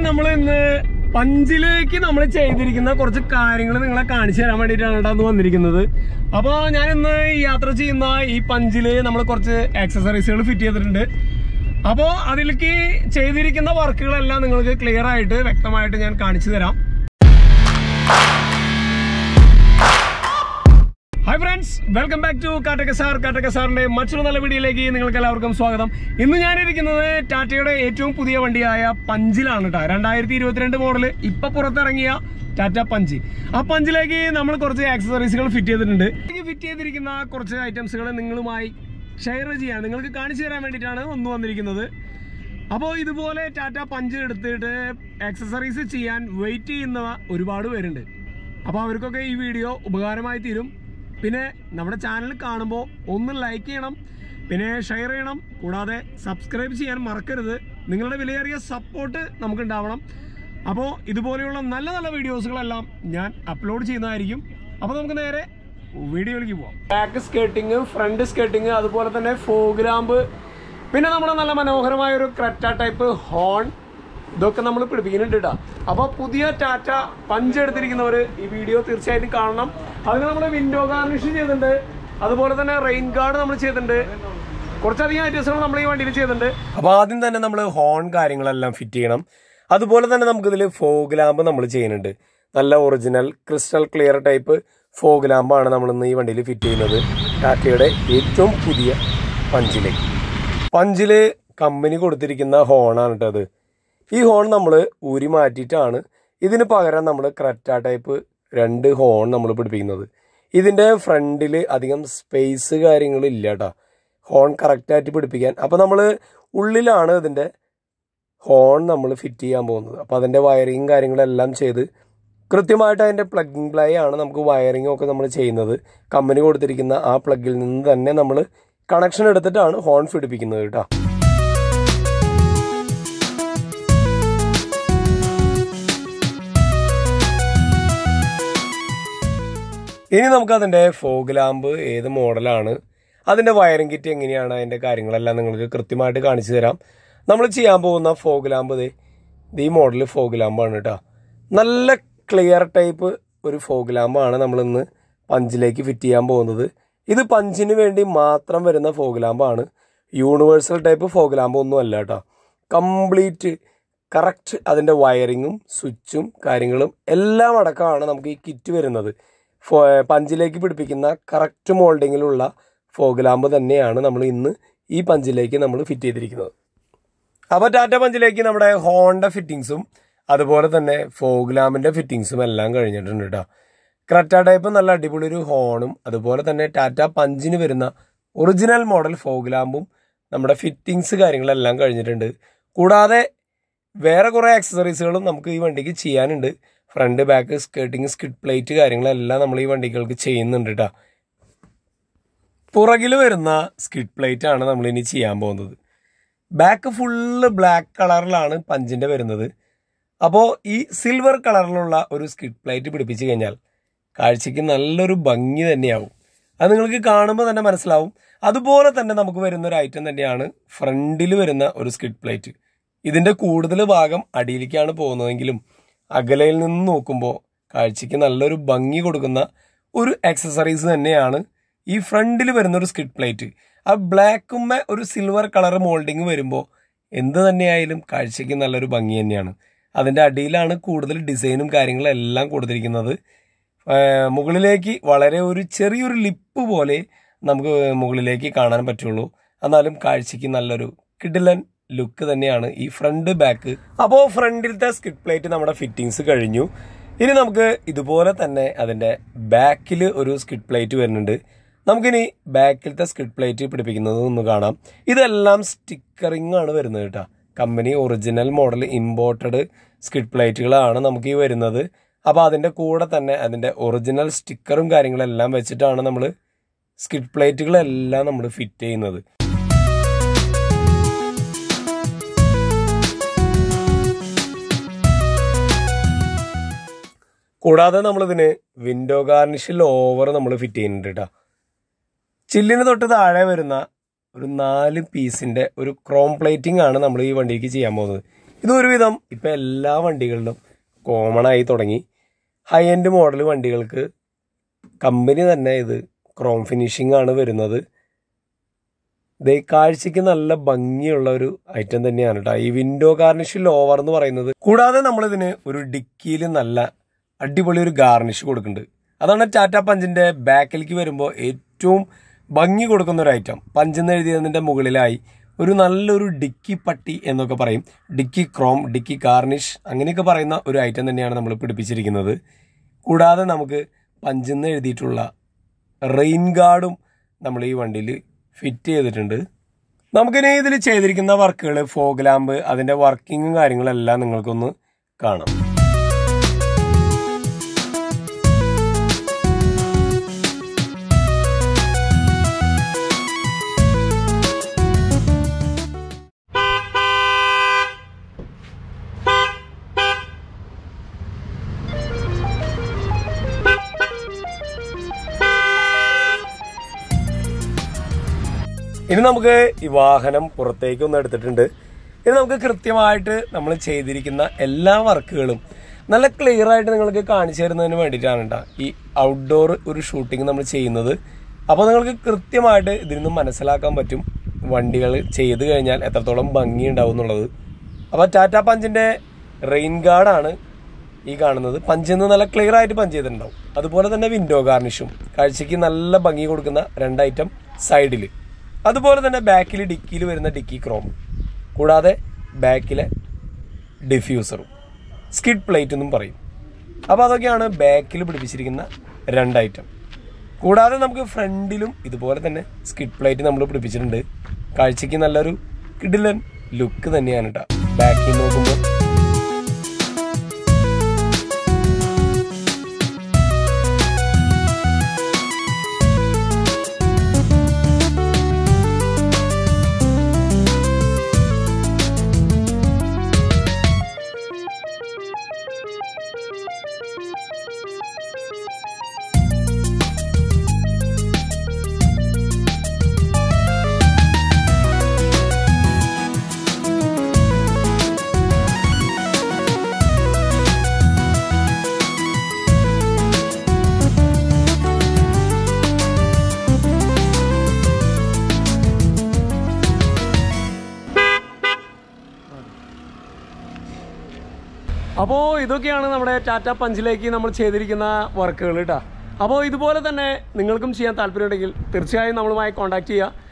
നമ്മൾ ഇന്ന് പഞ്ചിലേക്ക് നമ്മൾ ചെയ്തിരിക്കുന്ന കുറച്ച് കാര്യങ്ങൾ നിങ്ങളെ കാണിച്ചു തരാൻ വേണ്ടിയിട്ടാണ് കേട്ടോ അന്ന് വന്നിരിക്കുന്നത് അപ്പോൾ ഞാൻ ഇന്ന് ഈ യാത്ര ചെയ്യുന്ന ഈ പഞ്ചില് നമ്മൾ കുറച്ച് ആക്സസറീസുകൾ ഫിറ്റ് ചെയ്തിട്ടുണ്ട് അപ്പോൾ അതിലേക്ക് ചെയ്തിരിക്കുന്ന വർക്കുകളെല്ലാം നിങ്ങൾക്ക് ക്ലിയർ ആയിട്ട് വ്യക്തമായിട്ട് ഞാൻ കാണിച്ചു തരാം hi friends welcome back to Kattaka sir Kattaka സാറിന്റെ മറ്റൊരു നല്ല വീഡിയോയിലേക്ക് നിങ്ങൾക്ക് എല്ലാവർക്കും സ്വാഗതം ഇന്ന് ഞാനിരിക്കുന്നത് ടാറ്റയുടെ ഏറ്റവും പുതിയ വണ്ടിയായ പഞ്ചിലാണ് കേട്ടോ രണ്ടായിരത്തി ഇരുപത്തിരണ്ട് മോഡല് ഇപ്പൊ പുറത്തിറങ്ങിയ ടാറ്റ പഞ്ച് ആ പഞ്ചിലേക്ക് നമ്മൾ കുറച്ച് ആക്സസറീസുകൾ ഫിറ്റ് ചെയ്തിട്ടുണ്ട് ഈ ഫിറ്റ് ചെയ്തിരിക്കുന്ന കുറച്ച് ഐറ്റംസുകൾ നിങ്ങളുമായി ഷെയർ ചെയ്യാൻ നിങ്ങൾക്ക് കാണിച്ചു തരാൻ വേണ്ടിയിട്ടാണ് ഒന്ന് വന്നിരിക്കുന്നത് അപ്പോൾ ഇതുപോലെ ടാറ്റ പഞ്ച് എടുത്തിട്ട് ആക്സസറീസ് ചെയ്യാൻ വെയിറ്റ് ചെയ്യുന്ന ഒരുപാട് പേരുണ്ട് അപ്പോൾ അവർക്കൊക്കെ ഈ വീഡിയോ ഉപകാരമായി തീരും പിന്നെ നമ്മുടെ ചാനൽ കാണുമ്പോൾ ഒന്ന് ലൈക്ക് ചെയ്യണം പിന്നെ ഷെയർ ചെയ്യണം കൂടാതെ സബ്സ്ക്രൈബ് ചെയ്യാൻ മറക്കരുത് നിങ്ങളുടെ വിലയേറിയ സപ്പോർട്ട് നമുക്ക് ഉണ്ടാവണം അപ്പോൾ ഇതുപോലെയുള്ള നല്ല നല്ല വീഡിയോസുകളെല്ലാം ഞാൻ അപ്ലോഡ് ചെയ്യുന്നതായിരിക്കും അപ്പോൾ നമുക്ക് നേരെ വീഡിയോയിലേക്ക് പോവാം ബാക്ക് സ്കേട്ടിങ് ഫ്രണ്ട് സ്കേട്ടിങ് അതുപോലെ തന്നെ ഫോഗ്രാമ്പ് പിന്നെ നമ്മുടെ നല്ല മനോഹരമായ ഒരു ക്രെറ്റ ടൈപ്പ് ഹോൺ ഇതൊക്കെ നമ്മൾ പിടിപ്പിക്കുന്നുണ്ട് കേട്ടോ അപ്പോൾ പുതിയ ടാറ്റ പഞ്ച് എടുത്തിരിക്കുന്നവർ ഈ വീഡിയോ തീർച്ചയായിട്ടും കാണണം അതിന് നമ്മൾ വിൻഡോ ഗാർണിഷ് ചെയ്തിട്ടുണ്ട് അതുപോലെ തന്നെ റെയിൻ ഗാർഡ് നമ്മൾ ചെയ്തിട്ടുണ്ട് കുറച്ചധികം ഐറ്റംസുകൾ നമ്മൾ ഈ വണ്ടിയിൽ ചെയ്തിട്ടുണ്ട് അപ്പോൾ ആദ്യം തന്നെ നമ്മൾ ഹോൺ കാര്യങ്ങളെല്ലാം ഫിറ്റ് ചെയ്യണം അതുപോലെ തന്നെ നമുക്കിതിൽ ഫോഗ് ലാമ്പ് നമ്മൾ ചെയ്യുന്നുണ്ട് നല്ല original crystal clear type fog ലാമ്പാണ് നമ്മൾ ഇന്ന് ഈ വണ്ടിയിൽ ഫിറ്റ് ചെയ്യുന്നത് ടാറ്റയുടെ ഏറ്റവും പുതിയ പഞ്ചിലേക്ക് പഞ്ചില് കമ്പനി കൊടുത്തിരിക്കുന്ന ഹോണാണ് കേട്ടോ അത് ഈ ഹോൺ നമ്മൾ ഊരി മാറ്റിയിട്ടാണ് ഇതിന് പകരം നമ്മൾ ക്രെറ്റ ടൈപ്പ് രണ്ട് ഹോൺ നമ്മൾ പിടിപ്പിക്കുന്നത് ഇതിൻ്റെ ഫ്രണ്ടിൽ അധികം സ്പേസ് കാര്യങ്ങളില്ല കേട്ടോ ഹോൺ കറക്റ്റായിട്ട് പിടിപ്പിക്കാൻ അപ്പോൾ നമ്മൾ ഉള്ളിലാണ് ഇതിൻ്റെ ഹോൺ നമ്മൾ ഫിറ്റ് ചെയ്യാൻ പോകുന്നത് അപ്പോൾ അതിൻ്റെ വയറിങ് കാര്യങ്ങളെല്ലാം ചെയ്ത് കൃത്യമായിട്ട് അതിൻ്റെ പ്ലഗിങ് പ്ലേ ആണ് നമുക്ക് വയറിംഗ് ഒക്കെ നമ്മൾ ചെയ്യുന്നത് കമ്പനി കൊടുത്തിരിക്കുന്ന ആ പ്ലഗിൽ നിന്ന് തന്നെ നമ്മൾ കണക്ഷൻ എടുത്തിട്ടാണ് ഹോൺ പിടിപ്പിക്കുന്നത് കേട്ടോ ഇനി നമുക്ക് അതിൻ്റെ ഫോഗ് ലാമ്പ് ഏത് മോഡലാണ് അതിൻ്റെ വയറിംഗ് കിറ്റ് എങ്ങനെയാണ് അതിൻ്റെ കാര്യങ്ങളെല്ലാം നിങ്ങൾക്ക് കൃത്യമായിട്ട് കാണിച്ചു തരാം നമ്മൾ ചെയ്യാൻ പോകുന്ന ഫോഗ് ലാമ്പ് ഇത് ഈ മോഡൽ ഫോഗ് ലാമ്പാണ് കേട്ടോ നല്ല ക്ലിയർ ടൈപ്പ് ഒരു ഫോഗ് ലാമ്പാണ് നമ്മളിന്ന് പഞ്ചിലേക്ക് ഫിറ്റ് ചെയ്യാൻ പോകുന്നത് ഇത് പഞ്ചിന് വേണ്ടി മാത്രം വരുന്ന ഫോഗ് ലാമ്പാണ് യൂണിവേഴ്സൽ ടൈപ്പ് ഫോഗ് ലാമ്പ് ഒന്നും അല്ല കേട്ടോ കംപ്ലീറ്റ് കറക്റ്റ് അതിൻ്റെ വയറിങ്ങും സ്വിച്ചും കാര്യങ്ങളും എല്ലാം അടക്കമാണ് നമുക്ക് ഈ കിറ്റ് വരുന്നത് ഫോ പഞ്ചിലേക്ക് പിടിപ്പിക്കുന്ന കറക്റ്റ് മോൾഡിങ്ങിലുള്ള ഫോഗ് ലാമ്പ് തന്നെയാണ് നമ്മൾ ഇന്ന് ഈ പഞ്ചിലേക്ക് നമ്മൾ ഫിറ്റ് ചെയ്തിരിക്കുന്നത് അപ്പോൾ ടാറ്റ പഞ്ചിലേക്ക് നമ്മുടെ ഹോണ്ട ഫിറ്റിങ്സും അതുപോലെ തന്നെ ഫോഗ് ലാമ്പിൻ്റെ ഫിറ്റിങ്സും എല്ലാം കഴിഞ്ഞിട്ടുണ്ട് കേട്ടോ ക്രറ്റ ടൈപ്പ് നല്ല അടിപൊളി ഒരു ഹോണും അതുപോലെ തന്നെ ടാറ്റ പഞ്ചിന് വരുന്ന ഒറിജിനൽ മോഡൽ ഫോഗ് ലാമ്പും നമ്മുടെ ഫിറ്റിങ്സ് കാര്യങ്ങളെല്ലാം കഴിഞ്ഞിട്ടുണ്ട് കൂടാതെ വേറെ കുറേ ആക്സസറീസുകളും നമുക്ക് ഈ വണ്ടിക്ക് ചെയ്യാനുണ്ട് front back skirting skid plate കാര്യങ്ങളെല്ലാം നമ്മൾ ഈ വണ്ടികൾക്ക് ചെയ്യുന്നുണ്ട് കേട്ടോ പുറകിൽ വരുന്ന സ്കിഡ് പ്ലേറ്റ് ആണ് നമ്മൾ ഇനി ചെയ്യാൻ പോകുന്നത് ബാക്ക് ഫുള്ള് ബ്ലാക്ക് കളറിലാണ് പഞ്ചിൻ്റെ വരുന്നത് അപ്പോൾ ഈ സിൽവർ കളറിലുള്ള ഒരു സ്കിഡ് പ്ലേറ്റ് പിടിപ്പിച്ച് കഴിഞ്ഞാൽ കാഴ്ചയ്ക്ക് നല്ലൊരു ഭംഗി തന്നെയാവും അത് നിങ്ങൾക്ക് കാണുമ്പോൾ തന്നെ മനസ്സിലാവും അതുപോലെ തന്നെ നമുക്ക് വരുന്ന ഒരു ഐറ്റം തന്നെയാണ് ഫ്രണ്ടിൽ വരുന്ന ഒരു സ്കിഡ് പ്ലേറ്റ് ഇതിൻ്റെ കൂടുതൽ ഭാഗം അടിയിലേക്കാണ് പോകുന്നതെങ്കിലും അകലയിൽ നിന്ന് നോക്കുമ്പോൾ കാഴ്ചയ്ക്ക് നല്ലൊരു ഭംഗി കൊടുക്കുന്ന ഒരു ആക്സസറീസ് തന്നെയാണ് ഈ ഫ്രണ്ടിൽ വരുന്ന ഒരു സ്കിഡ് പ്ലേറ്റ് ആ ബ്ലാക്കുമ്മ ഒരു സിൽവർ കളർ മോൾഡിങ് വരുമ്പോൾ എന്ത് തന്നെയായാലും കാഴ്ചയ്ക്ക് നല്ലൊരു ഭംഗി തന്നെയാണ് അതിൻ്റെ അടിയിലാണ് കൂടുതൽ ഡിസൈനും കാര്യങ്ങളും എല്ലാം കൊടുത്തിരിക്കുന്നത് മുകളിലേക്ക് വളരെ ഒരു ചെറിയൊരു ലിപ്പ് പോലെ നമുക്ക് മുകളിലേക്ക് കാണാൻ പറ്റുള്ളൂ എന്നാലും കാഴ്ചയ്ക്ക് നല്ലൊരു കിഡിലൻ ലുക്ക് തന്നെയാണ് ഈ ഫ്രണ്ട് ബാക്ക് അപ്പോൾ ഫ്രണ്ടിലത്തെ സ്കിഡ് പ്ലേറ്റ് നമ്മുടെ ഫിറ്റിങ്സ് കഴിഞ്ഞു ഇനി നമുക്ക് ഇതുപോലെ തന്നെ അതിൻ്റെ ബാക്കിൽ ഒരു സ്കിഡ് പ്ലേറ്റ് വരുന്നുണ്ട് നമുക്കിനി ബാക്കിലത്തെ സ്കിഡ് പ്ലേറ്റ് പിടിപ്പിക്കുന്നത് ഒന്ന് കാണാം ഇതെല്ലാം സ്റ്റിക്കറിംഗ് ആണ് വരുന്നത് കേട്ടോ company original model imported skid പ്ലേറ്റുകളാണ് നമുക്ക് ഈ വരുന്നത് അപ്പോൾ അതിൻ്റെ കൂടെ തന്നെ അതിൻ്റെ ഒറിജിനൽ സ്റ്റിക്കറും കാര്യങ്ങളെല്ലാം വെച്ചിട്ടാണ് നമ്മൾ സ്കിഡ് പ്ലേറ്റുകളെല്ലാം നമ്മൾ ഫിറ്റ് ചെയ്യുന്നത് കൂടാതെ നമ്മളിതിന് വിൻഡോ ഗാർണിഷിൽ ഓവർ നമ്മൾ ഫിറ്റ് ചെയ്യുന്നുണ്ട് കേട്ടോ ചില്ലിന് തൊട്ട് താഴെ വരുന്ന ഒരു നാല് പീസിന്റെ ഒരു ക്രോം പ്ലേറ്റിംഗ് ആണ് നമ്മൾ ഈ വണ്ടിക്ക് ചെയ്യാൻ പോകുന്നത് ഇത് ഒരുവിധം ഇപ്പം എല്ലാ വണ്ടികളിലും കോമൺ ആയി തുടങ്ങി ഹൈ എൻഡ് മോഡൽ വണ്ടികൾക്ക് കമ്പനി തന്നെ ഇത് ക്രോം ഫിനിഷിംഗ് ആണ് വരുന്നത് ഇത് കാഴ്ചയ്ക്ക് നല്ല ഭംഗിയുള്ള ഒരു ഐറ്റം തന്നെയാണ് കേട്ടോ ഈ വിൻഡോ ഗാർണിഷ് ലോവർ എന്ന് പറയുന്നത് കൂടാതെ നമ്മളിതിന് ഒരു ഡിക്കിയിൽ നല്ല അടിപൊളി ഒരു ഗാർണിഷ് കൊടുക്കുന്നുണ്ട് അതാണ് ടാറ്റ പഞ്ചിന്റെ ബാക്കിലേക്ക് വരുമ്പോൾ ഏറ്റവും ഭംഗി കൊടുക്കുന്ന ഒരു ഐറ്റം പഞ്ചെന്ന് എഴുതിയതിന്റെ മുകളിലായി ഒരു നല്ലൊരു ഡിക്കി പട്ടി എന്നൊക്കെ പറയും ഡിക്കി ക്രോം ഡിക്കി ഗാർണിഷ് അങ്ങനെയൊക്കെ പറയുന്ന ഒരു ഐറ്റം തന്നെയാണ് നമ്മൾ പിടിപ്പിച്ചിരിക്കുന്നത് കൂടാതെ നമുക്ക് പഞ്ചെന്ന് എഴുതിയിട്ടുള്ള റെയിൻ ഗാർഡും നമ്മൾ ഈ വണ്ടിയിൽ ഫിറ്റ് ചെയ്തിട്ടുണ്ട് നമുക്കിനി ഇതിൽ ചെയ്തിരിക്കുന്ന വർക്കുകൾ ഫോഗ് ലാമ്പ് അതിന്റെ വർക്കിങ്ങും കാര്യങ്ങളെല്ലാം നിങ്ങൾക്കൊന്ന് കാണാം ഇനി നമുക്ക് ഈ വാഹനം പുറത്തേക്ക് ഒന്ന് എടുത്തിട്ടുണ്ട് ഇനി നമുക്ക് കൃത്യമായിട്ട് നമ്മൾ ചെയ്തിരിക്കുന്ന എല്ലാ വർക്കുകളും നല്ല ക്ലിയർ ആയിട്ട് നിങ്ങൾക്ക് കാണിച്ചു തരുന്നതിന് വേണ്ടിയിട്ടാണ് കേട്ടോ ഈ ഔട്ട്ഡോർ ഒരു ഷൂട്ടിംഗ് നമ്മൾ ചെയ്യുന്നത് അപ്പോൾ നിങ്ങൾക്ക് കൃത്യമായിട്ട് ഇതിൽ നിന്ന് മനസ്സിലാക്കാൻ പറ്റും വണ്ടികൾ ചെയ്ത് കഴിഞ്ഞാൽ എത്രത്തോളം ഭംഗി ഉണ്ടാവും എന്നുള്ളത് അപ്പോൾ ടാറ്റ പഞ്ചിന്റെ റെയിൻ ഗാർഡാണ് ഈ കാണുന്നത് പഞ്ചിന്ന് നല്ല ക്ലിയർ ആയിട്ട് പഞ്ച് ചെയ്തിട്ടുണ്ടാവും അതുപോലെ തന്നെ വിൻഡോ ഗാർണിഷും കാഴ്ചയ്ക്ക് നല്ല ഭംഗി കൊടുക്കുന്ന രണ്ട് ഐറ്റം സൈഡിൽ അതുപോലെ തന്നെ ബാക്കിൽ ഡിക്കിയിൽ വരുന്ന ഡിക്കി ക്രോം കൂടാതെ ബാക്കിലെ ഡിഫ്യൂസറും സ്കിഡ് പ്ലേറ്റ് എന്നും പറയും അപ്പോൾ അതൊക്കെയാണ് ബാക്കിൽ പിടിപ്പിച്ചിരിക്കുന്ന രണ്ട് ഐറ്റം കൂടാതെ നമുക്ക് ഫ്രണ്ടിലും ഇതുപോലെ തന്നെ സ്കിഡ് പ്ലേറ്റ് നമ്മൾ പിടിപ്പിച്ചിട്ടുണ്ട് കാഴ്ചയ്ക്ക് നല്ലൊരു കിഡിലൻ ലുക്ക് തന്നെയാണ് കേട്ടോ ബാക്കിൽ നോക്കുമ്പോൾ അപ്പോൾ ഇതൊക്കെയാണ് നമ്മുടെ ടാറ്റ പഞ്ചിലേക്ക് നമ്മൾ ചെയ്തിരിക്കുന്ന വർക്കുകൾ കേട്ടോ അപ്പോൾ ഇതുപോലെ തന്നെ നിങ്ങൾക്കും ചെയ്യാൻ താല്പര്യമുണ്ടെങ്കിൽ തീർച്ചയായും നമ്മളുമായി കോൺടാക്ട് ചെയ്യുക